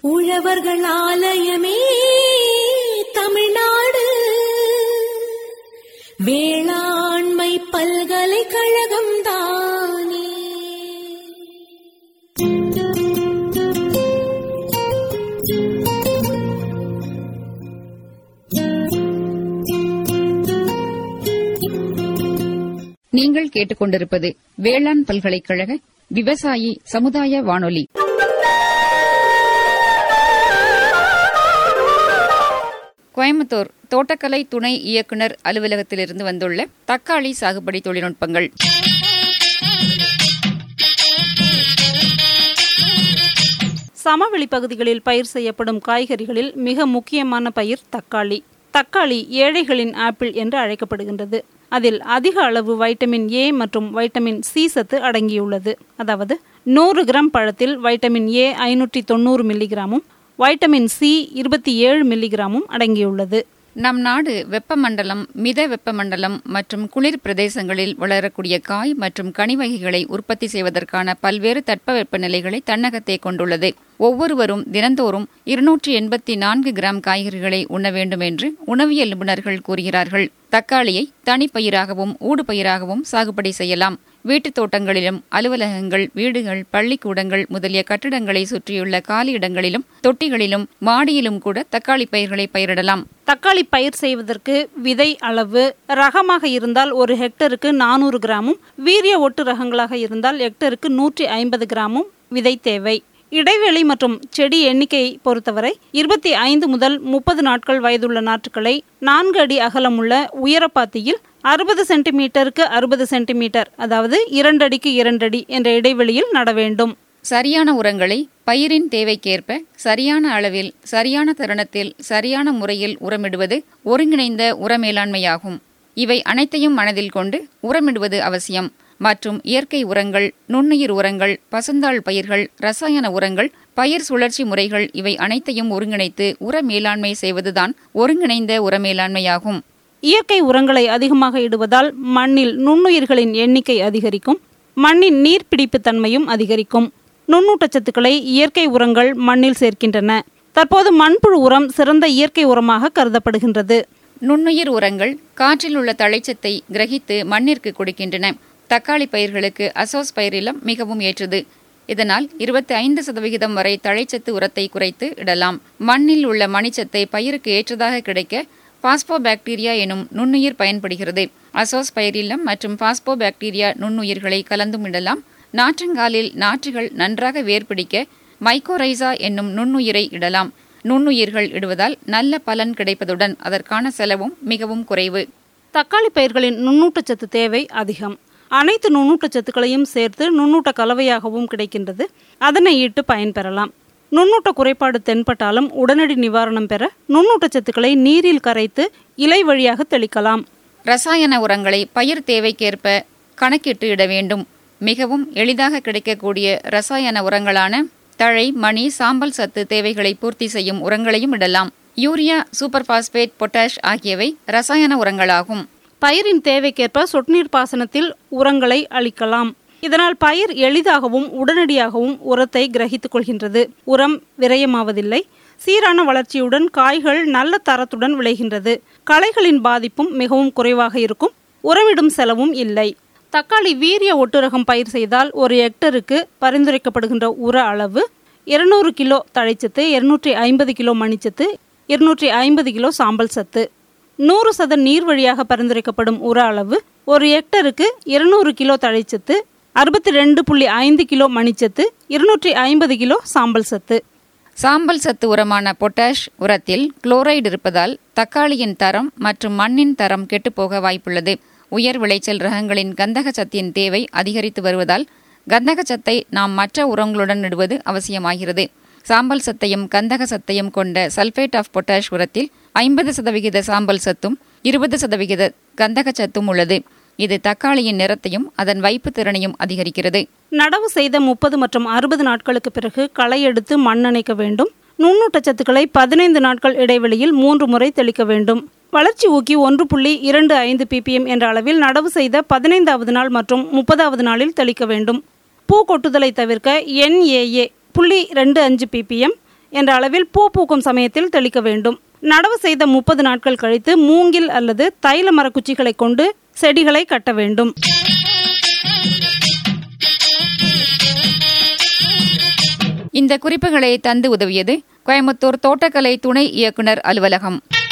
உழவர்கள் ஆலயமே தமிழ்நாடு வேளாண்மை பல்கலைக்கழகம் தானே நீங்கள் கேட்டுக்கொண்டிருப்பது வேளாண் பல்கலைக்கழக விவசாயி சமுதாய வானொலி கோயம்புத்தூர் தோட்டக்கலை துணை இயக்குனர் அலுவலகத்திலிருந்து வந்துள்ள தக்காளி சாகுபடி தொழில்நுட்பங்கள் சமவெளி பகுதிகளில் பயிர் செய்யப்படும் காய்கறிகளில் மிக முக்கியமான பயிர் தக்காளி தக்காளி ஏழைகளின் ஆப்பிள் என்று அழைக்கப்படுகின்றது அதில் அதிக அளவு வைட்டமின் ஏ மற்றும் வைட்டமின் சி சத்து அடங்கியுள்ளது அதாவது நூறு கிராம் பழத்தில் வைட்டமின் ஏ ஐநூற்றி தொண்ணூறு மில்லிகிராமும் வைட்டமின் சி இருபத்தி ஏழு மில்லிகிராமும் அடங்கியுள்ளது நம் நாடு வெப்பமண்டலம் மித வெப்பமண்டலம் மற்றும் குளிர் பிரதேசங்களில் வளரக்கூடிய காய் மற்றும் கனி வகைகளை உற்பத்தி செய்வதற்கான பல்வேறு தட்பவெப்ப நிலைகளை தன்னகத்தே கொண்டுள்ளது ஒவ்வொருவரும் தினந்தோறும் இருநூற்றி எண்பத்தி நான்கு கிராம் காய்கறிகளை உண்ண வேண்டும் என்று உணவியல் நிபுணர்கள் கூறுகிறார்கள் தக்காளியை தனிப்பயிராகவும் ஊடுபயிராகவும் சாகுபடி செய்யலாம் வீட்டுத் தோட்டங்களிலும் அலுவலகங்கள் வீடுகள் பள்ளிக்கூடங்கள் முதலிய கட்டிடங்களை சுற்றியுள்ள காலி இடங்களிலும் தொட்டிகளிலும் மாடியிலும் கூட தக்காளி பயிர்களை பயிரிடலாம் தக்காளி பயிர் செய்வதற்கு விதை அளவு ரகமாக இருந்தால் ஒரு ஹெக்டருக்கு நானூறு கிராமும் வீரிய ஒட்டு ரகங்களாக இருந்தால் ஹெக்டருக்கு நூற்றி ஐம்பது கிராமும் விதை தேவை இடைவெளி மற்றும் செடி எண்ணிக்கையை பொறுத்தவரை இருபத்தி ஐந்து முதல் முப்பது நாட்கள் வயதுள்ள நாற்றுக்களை நான்கு அடி அகலமுள்ள உயரப்பாத்தியில் அறுபது சென்டிமீட்டருக்கு அறுபது சென்டிமீட்டர் அதாவது இரண்டடிக்கு இரண்டடி என்ற இடைவெளியில் நட வேண்டும் சரியான உரங்களை பயிரின் தேவைக்கேற்ப சரியான அளவில் சரியான தருணத்தில் சரியான முறையில் உரமிடுவது ஒருங்கிணைந்த உர மேலாண்மையாகும் இவை அனைத்தையும் மனதில் கொண்டு உரமிடுவது அவசியம் மற்றும் இயற்கை உரங்கள் நுண்ணுயிர் உரங்கள் பசுந்தாள் பயிர்கள் ரசாயன உரங்கள் பயிர் சுழற்சி முறைகள் இவை அனைத்தையும் ஒருங்கிணைத்து உர மேலாண்மை செய்வதுதான் ஒருங்கிணைந்த உர மேலாண்மையாகும் இயற்கை உரங்களை அதிகமாக இடுவதால் மண்ணில் நுண்ணுயிர்களின் எண்ணிக்கை அதிகரிக்கும் மண்ணின் நீர்ப்பிடிப்பு தன்மையும் அதிகரிக்கும் நுண்ணூட்டச்சத்துக்களை இயற்கை உரங்கள் மண்ணில் சேர்க்கின்றன தற்போது மண்புழு உரம் சிறந்த இயற்கை உரமாக கருதப்படுகின்றது நுண்ணுயிர் உரங்கள் காற்றில் உள்ள தழைச்சத்தை கிரகித்து மண்ணிற்கு கொடுக்கின்றன தக்காளி பயிர்களுக்கு அசோஸ் பயிரிலம் மிகவும் ஏற்றது இதனால் இருபத்தி ஐந்து சதவிகிதம் வரை தழைச்சத்து உரத்தை குறைத்து இடலாம் மண்ணில் உள்ள மணிச்சத்தை பயிருக்கு ஏற்றதாக கிடைக்க பாஸ்போ பாக்டீரியா எனும் நுண்ணுயிர் பயன்படுகிறது அசோஸ் பயிரிலம் மற்றும் பாஸ்போ பாக்டீரியா நுண்ணுயிர்களை கலந்தும் இடலாம் நாற்றங்காலில் நாற்றுகள் நன்றாக வேர்பிடிக்க மைக்கோரைசா என்னும் நுண்ணுயிரை இடலாம் நுண்ணுயிர்கள் இடுவதால் நல்ல பலன் கிடைப்பதுடன் அதற்கான செலவும் மிகவும் குறைவு தக்காளி பயிர்களின் நுண்ணூட்டச்சத்து தேவை அதிகம் அனைத்து நுண்ணூட்டச்சத்துக்களையும் சேர்த்து நுண்ணூட்ட கலவையாகவும் கிடைக்கின்றது அதனை இட்டு பயன்பெறலாம் நுண்ணூட்ட குறைபாடு தென்பட்டாலும் உடனடி நிவாரணம் பெற நுண்ணூட்டச்சத்துக்களை நீரில் கரைத்து இலை வழியாக தெளிக்கலாம் ரசாயன உரங்களை பயிர் தேவைக்கேற்ப கணக்கிட்டு இட வேண்டும் மிகவும் எளிதாக கிடைக்கக்கூடிய ரசாயன உரங்களான தழை மணி சாம்பல் சத்து தேவைகளை பூர்த்தி செய்யும் உரங்களையும் இடலாம் யூரியா சூப்பர் பாஸ்பேட் பொட்டாஷ் ஆகியவை ரசாயன உரங்களாகும் பயிரின் தேவைக்கேற்ப சொட்டுநீர் பாசனத்தில் உரங்களை அளிக்கலாம் இதனால் பயிர் எளிதாகவும் உடனடியாகவும் உரத்தை கிரகித்துக் கொள்கின்றது உரம் விரயமாவதில்லை சீரான வளர்ச்சியுடன் காய்கள் நல்ல தரத்துடன் விளைகின்றது களைகளின் பாதிப்பும் மிகவும் குறைவாக இருக்கும் உரமிடும் செலவும் இல்லை தக்காளி வீரிய ஒட்டுரகம் பயிர் செய்தால் ஒரு ஹெக்டருக்கு பரிந்துரைக்கப்படுகின்ற உர அளவு இருநூறு கிலோ தழைச்சத்து இருநூற்றி ஐம்பது கிலோ மணிச்சத்து இருநூற்றி ஐம்பது கிலோ சாம்பல் சத்து நூறு சத நீர் வழியாக பரிந்துரைக்கப்படும் உர அளவு ஒரு ஹெக்டருக்கு இருநூறு கிலோ தழைச்சத்து அறுபத்தி ரெண்டு புள்ளி ஐந்து கிலோ மணிச்சத்து இருநூற்றி ஐம்பது கிலோ சாம்பல் சத்து சாம்பல் சத்து உரமான பொட்டாஷ் உரத்தில் குளோரைடு இருப்பதால் தக்காளியின் தரம் மற்றும் மண்ணின் தரம் கெட்டுப்போக வாய்ப்புள்ளது உயர் விளைச்சல் ரகங்களின் கந்தக சத்தின் தேவை அதிகரித்து வருவதால் கந்தக சத்தை நாம் மற்ற உரங்களுடன் இடுவது அவசியமாகிறது சாம்பல் சத்தையும் கந்தக சத்தையும் கொண்ட சல்பேட் ஆஃப் பொட்டாஷ் உரத்தில் ஐம்பது சதவிகித சாம்பல் சத்தும் இருபது சதவிகித கந்தக சத்தும் உள்ளது இது தக்காளியின் நிறத்தையும் அதன் வைப்பு திறனையும் அதிகரிக்கிறது நடவு செய்த முப்பது மற்றும் அறுபது நாட்களுக்கு பிறகு களை எடுத்து மண்ணணைக்க வேண்டும் நுண்ணூட்டச்சத்துக்களை பதினைந்து நாட்கள் இடைவெளியில் மூன்று முறை தெளிக்க வேண்டும் வளர்ச்சி ஊக்கி ஒன்று புள்ளி இரண்டு ஐந்து பிபிஎம் என்ற அளவில் நடவு செய்த பதினைந்தாவது நாள் மற்றும் முப்பதாவது நாளில் தெளிக்க வேண்டும் பூ கொட்டுதலை தவிர்க்க என்ஏஏ புள்ளி ரெண்டு அஞ்சு பிபிஎம் என்ற அளவில் பூ பூக்கும் சமயத்தில் தெளிக்க வேண்டும் நடவு செய்த முப்பது நாட்கள் கழித்து மூங்கில் அல்லது தைல மரக்குச்சிகளை கொண்டு செடிகளை கட்ட வேண்டும் இந்த குறிப்புகளை தந்து உதவியது கோயம்புத்தூர் தோட்டக்கலை துணை இயக்குனர் அலுவலகம்